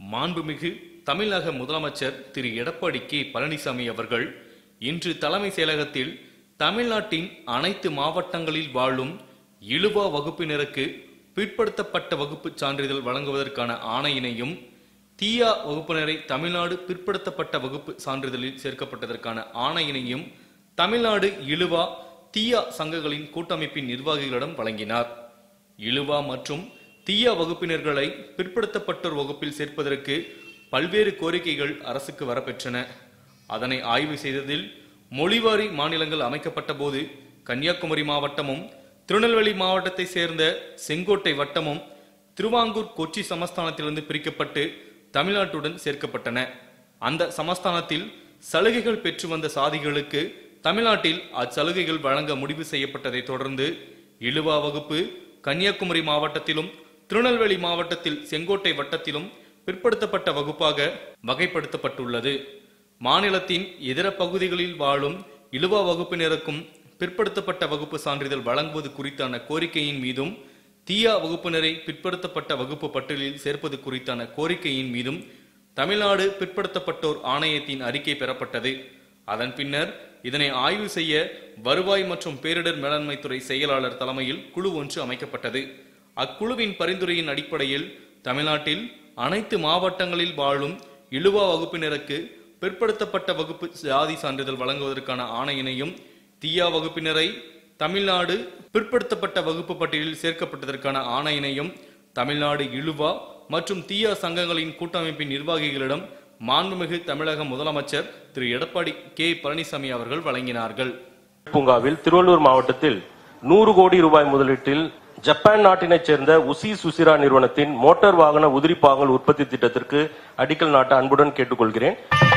மாண்புமிகு தமிழக முதலமைச்சர் திரு எடப்பாடி கே பழனிசாமி அவர்கள் இன்று தலைமை செயலகத்தில் தமிழ்நாட்டின் அனைத்து மாவட்டங்களில் வாழும் இழுவா வகுப்பினருக்கு பிற்படுத்தப்பட்ட வகுப்பு சான்றிதழ் வழங்குவதற்கான ஆணையினையும் தீயா வகுப்பினரை தமிழ்நாடு பிற்படுத்தப்பட்ட வகுப்பு சான்றிதழில் சேர்க்கப்பட்டதற்கான ஆணையினையும் தமிழ்நாடு இழுவா தீயா சங்கங்களின் கூட்டமைப்பின் நிர்வாகிகளிடம் வழங்கினார் இழுவா மற்றும் தீயா வகுப்பினர்களை பிற்படுத்தப்பட்டோர் வகுப்பில் சேர்ப்பதற்கு பல்வேறு கோரிக்கைகள் அரசுக்கு வரப்பெற்றன அதனை ஆய்வு செய்ததில் மொழிவாரி மாநிலங்கள் அமைக்கப்பட்ட போது கன்னியாகுமரி மாவட்டமும் திருநெல்வேலி மாவட்டத்தை சேர்ந்த செங்கோட்டை வட்டமும் திருவாங்கூர் கொச்சி சமஸ்தானத்திலிருந்து பிரிக்கப்பட்டு தமிழ்நாட்டுடன் சேர்க்கப்பட்டன அந்த சமஸ்தானத்தில் சலுகைகள் பெற்று வந்த சாதிகளுக்கு தமிழ்நாட்டில் அச்சலுகைகள் வழங்க முடிவு செய்யப்பட்டதை தொடர்ந்து இழுவா வகுப்பு கன்னியாகுமரி மாவட்டத்திலும் திருநெல்வேலி மாவட்டத்தில் செங்கோட்டை வட்டத்திலும் பிற்படுத்தப்பட்ட வகுப்பாக வகைப்படுத்தப்பட்டுள்ளது மாநிலத்தின் இதர பகுதிகளில் வாழும் இழுவா வகுப்பினருக்கும் பிற்படுத்தப்பட்ட வகுப்பு சான்றிதழ் வழங்குவது குறித்தான கோரிக்கையின் மீதும் தீயா வகுப்பினரை பிற்படுத்தப்பட்ட வகுப்பு பட்டியலில் சேர்ப்பது குறித்தான கோரிக்கையின் மீதும் தமிழ்நாடு பிற்படுத்தப்பட்டோர் ஆணையத்தின் அறிக்கை பெறப்பட்டது அதன் பின்னர் இதனை ஆய்வு செய்ய வருவாய் மற்றும் பேரிடர் மேலாண்மைத்துறை செயலாளர் தலைமையில் குழு ஒன்று அமைக்கப்பட்டது அக்குழுவின் பரிந்துரையின் அடிப்படையில் தமிழ்நாட்டில் அனைத்து மாவட்டங்களில் வாழும் இழுவா வகுப்பினருக்கு பிற்படுத்தப்பட்ட வகுப்பு ஜாதி சான்றிதழ் வழங்குவதற்கான ஆணையினையும் தீயா வகுப்பினரை தமிழ்நாடு பிற்படுத்தப்பட்ட வகுப்பு பட்டியலில் சேர்க்கப்பட்டதற்கான ஆணையினையும் தமிழ்நாடு இழுவா மற்றும் தீயா சங்கங்களின் கூட்டமைப்பின் நிர்வாகிகளிடம் மாண்புமிகு தமிழக முதலமைச்சர் திரு எடப்பாடி கே பழனிசாமி அவர்கள் வழங்கினார்கள் பூங்காவில் திருவள்ளூர் மாவட்டத்தில் நூறு கோடி ரூபாய் முதலீட்டில் ஜப்பான் நாட்டினைச் சேர்ந்த உசி சுசிரா நிறுவனத்தின் மோட்டார் வாகன உதிரிப்பாகங்கள் உற்பத்தி திட்டத்திற்கு அடிக்கல் நாட்ட அன்புடன் கேட்டுக்கொள்கிறேன்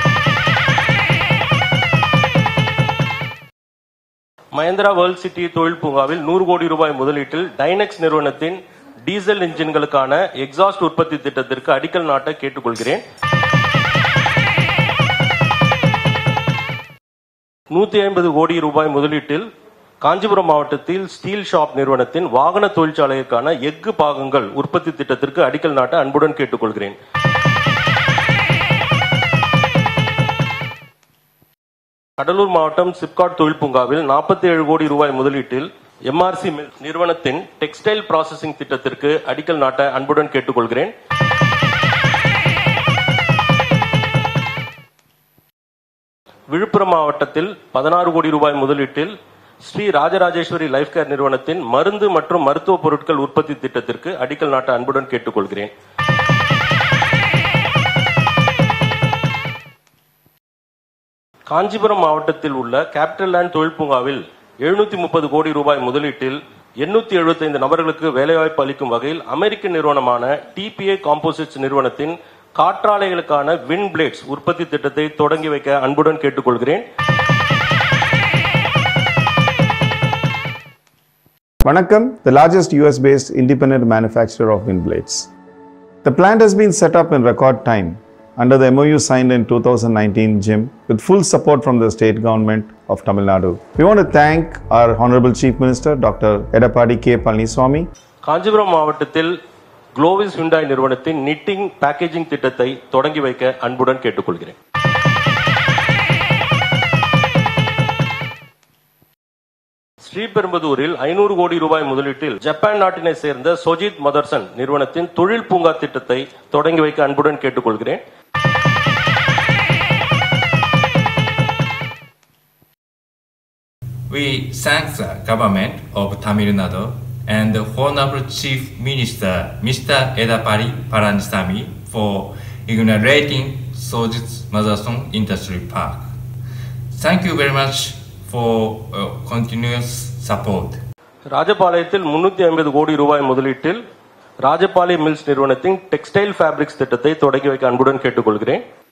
மஹேந்திரா வேர்ல்ட் சிட்டி தொழில் பூங்காவில் நூறு கோடி ரூபாய் முதலீட்டில் டைனெக்ஸ் நிறுவனத்தின் டீசல் இன்ஜின்களுக்கான எக்ஸாஸ்ட் உற்பத்தி திட்டத்திற்கு அடிக்கல் நாட்ட கேட்டுக்கொள்கிறேன் நூத்தி ஐம்பது கோடி ரூபாய் முதலீட்டில் காஞ்சிபுரம் மாவட்டத்தில் ஸ்டீல் ஷாப் நிறுவனத்தின் வாகன தொழிற்சாலைக்கான எஃகு பாகங்கள் உற்பத்தி திட்டத்திற்கு அடிக்கல் நாட்ட அன்புடன் கேட்டுக்கொள்கிறேன் கடலூர் மாவட்டம் சிப்காட் தொழில் பூங்காவில் நாற்பத்தி ஏழு கோடி ரூபாய் முதலீட்டில் எம்ஆர்சி நிறுவனத்தின் டெக்ஸ்டைல் ப்ராசஸிங் திட்டத்திற்கு அடிக்கல் நாட்ட அன்புடன் கேட்டுக்கொள்கிறேன் விழுப்புரம் மாவட்டத்தில் பதினாறு கோடி ரூபாய் முதலீட்டில் ஸ்ரீ ராஜராஜேஸ்வரி லைஃப் கேர் நிறுவனத்தின் மருந்து மற்றும் மருத்துவ பொருட்கள் உற்பத்தி திட்டத்திற்கு அடிக்கல் நாட்ட அன்புடன் கேட்டுக்கொள்கிறேன் காஞ்சிபுரம் மாவட்டத்தில் உள்ள கேபிட்டல் லேண்ட் தொழில் பூங்காவில் எழுநூத்தி முப்பது கோடி ரூபாய் முதலீட்டில் எண்ணூத்தி எழுபத்தைந்து நபர்களுக்கு வேலைவாய்ப்பு அளிக்கும் வகையில் அமெரிக்க நிறுவனமான டிபிஏ காம்போசிட்ஸ் நிறுவனத்தின் காற்றாலைகளுக்கான வின் பிளேட்ஸ் உற்பத்தி திட்டத்தை தொடங்கி வைக்க அன்புடன் கேட்டுக்கொள்கிறேன் Vanakkam, the largest US based independent manufacturer of wind blades. The plant has been set up in record time under the MOU signed in 2019 Jim with full support from the state government of Tamil Nadu. We want to thank our Honorable Chief Minister Dr. Edapadi K. Palniswamy Kanchipuram மாவட்டத்தில் Glovis Hyundai நிறுவனத்தின் knitting packaging திட்டத்தை தொடங்கி வைக்க அன்புடன் கேட்டுக்கொள்கிறேன் ஸ்ரீபெரும்புதூரில் ஐநூறு கோடி ரூபாய் முதலீட்டில் ஜப்பான் நாட்டினை சேர்ந்த சொஜித் மதர்சன் நிறுவனத்தின் தொழில் பூங்கா திட்டத்தை தொடங்கி வைக்க அன்புடன் கேட்டுக்கொள்கிறேன் We thank the government of Tamil Nadu and the Honorable Chief Minister Mr. Edapari Palanisamy for inaugurating Sojitz Motherson Industry Park. Thank you very much for uh, continuous support. ராஜபாளையத்தில் முன்னூத்தி ஐம்பது கோடி ரூபாய் முதலீட்டில் ராஜபாளையம் மில்ஸ் நிறுவனத்தின் டெக்ஸ்டைல் ஃபேப்ரிக்ஸ் திட்டத்தை தொடங்கி வைக்க அன்புடன் கேட்டுக்கொள்கிறேன்